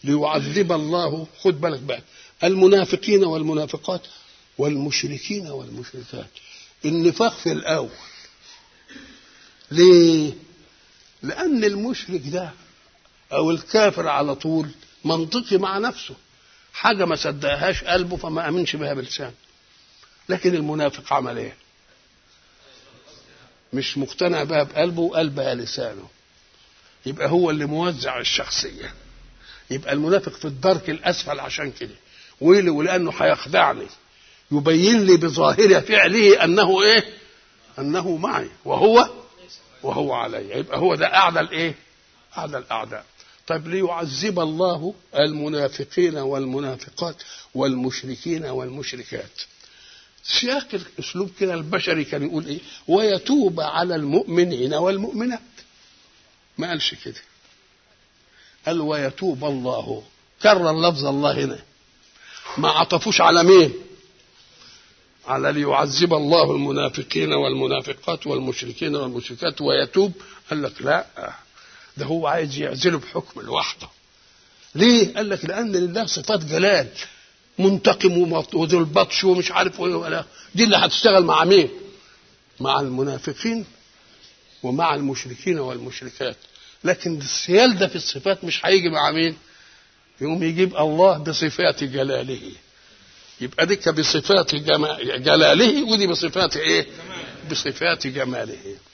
ليعذب الله خد بالك بقى المنافقين والمنافقات والمشركين والمشركات النفاق في الأول ليه؟ لأن المشرك ده أو الكافر على طول منطقي مع نفسه حاجة ما صدقهاش قلبه فما أمنش بها بلسانه لكن المنافق عمل إيه؟ مش مقتنع بها بقلبه وقال بها لسانه يبقى هو اللي موزع الشخصية يبقى المنافق في الدرك الأسفل عشان كده ويلي ولأنه هيخدعني يبين لي بظاهر فعله أنه إيه أنه معي وهو وهو علي يبقى هو ده أعلى الإيه أعلى الأعداء طيب ليعذب الله المنافقين والمنافقات والمشركين والمشركات سياق الاسلوب كده البشري كان يقول ايه ويتوب على المؤمنين والمؤمنات ما قالش كده قال ويتوب الله كرر لفظ الله هنا ما عطفوش على مين على ليعذب الله المنافقين والمنافقات والمشركين والمشركات ويتوب قال لك لا ده هو عايز يعزله بحكم لوحده ليه قال لك لان لله صفات جلال منتقم وذو البطش ومش عارف ايه ولا دي اللي هتشتغل مع مين مع المنافقين ومع المشركين والمشركات لكن السيال ده في الصفات مش هيجي مع مين يقوم يجيب الله بصفات جلاله يبقى ديك بصفات جلاله ودي بصفات ايه بصفات جماله